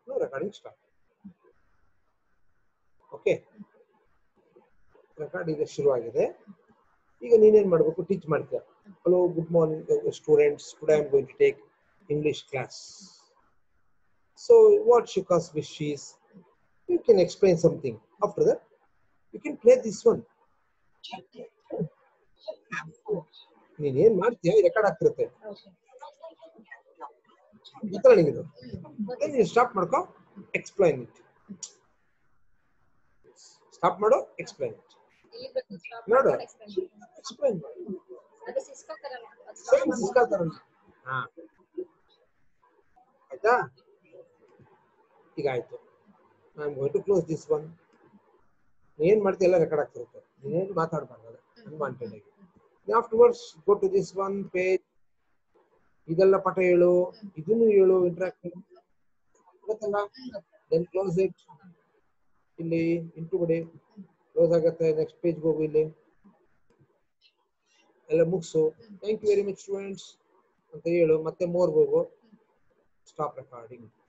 recording start okay record ಈಗ ಶುರುವಾಗಿದೆ ಈಗ ನೀನೇನ್ ಮಾಡಬೇಕು ಟೀಚ್ ಮಾಡ್ತೀಯ hello good morning students today I am going to take English class so what ಶಿಕಾಸ್ wish is you can explain something after that you can play this one ನೀನ್ ಏನ್ ಮಾಡ್ತೀಯ ರೆಕಾರ್ಡ್ ಆಗ್ತಿರುತ್ತೆ ಗೊತ್ತಲ್ಲ ನಿಂಗಿದು ನೀನು ಸ್ಟಾಪ್ ಮಾಡ್ಕೊ ಎಕ್ಸ್ಪ್ಲೈನ್ ಇಟ್ ಸ್ಟಾಪ್ ಮಾಡು explain it ನೋಡು ಎಕ್ಸ್ಪ್ಲೈನ್ ಸೇಮ್ ಸಿಸ್ಕಾ ತರ ಹಾ ಆಯ್ತಾ ಈಗ ಆಯ್ತು I am going to close this one ಏನ್ ಮಾಡ್ತೀಯ ಎಲ್ಲ ರೆಕಾರ್ಡ್ ಆಗ್ತಿರುತ್ತೆ ನೀನೇನು ಮಾತಾಡಬಾರ್ದು ಅನ್ವಾಂಟೆಡ್ ಆಗಿ afterwards go to this one page ಇದೆಲ್ಲ ಪಾಠ ಹೇಳು ಇದನ್ನು ಹೇಳು ಇಂಟ್ರಾಕ್ಟ್ ಗೊತ್ತಲ್ಲ ದೆನ್ ಕ್ಲೋಸ್ ಇಟ್ ಇಲ್ಲಿ ಇಂಟು ಬಿಡಿ ಕ್ಲೋಸ್ ಆಗುತ್ತೆ ನೆಕ್ಸ್ಟ್ ಪೇಜ್ಗೆ ಹೋಗು ಇಲ್ಲಿ ಎಲ್ಲ ಮುಗಿಸು thank you very much students ಅಂತ ಹೇಳು ಮತ್ತೆ ಮೋರ್ ಹೋಗು ಸ್ಟಾಪ್ ರೆಕಾರ್ಡಿಂಗ್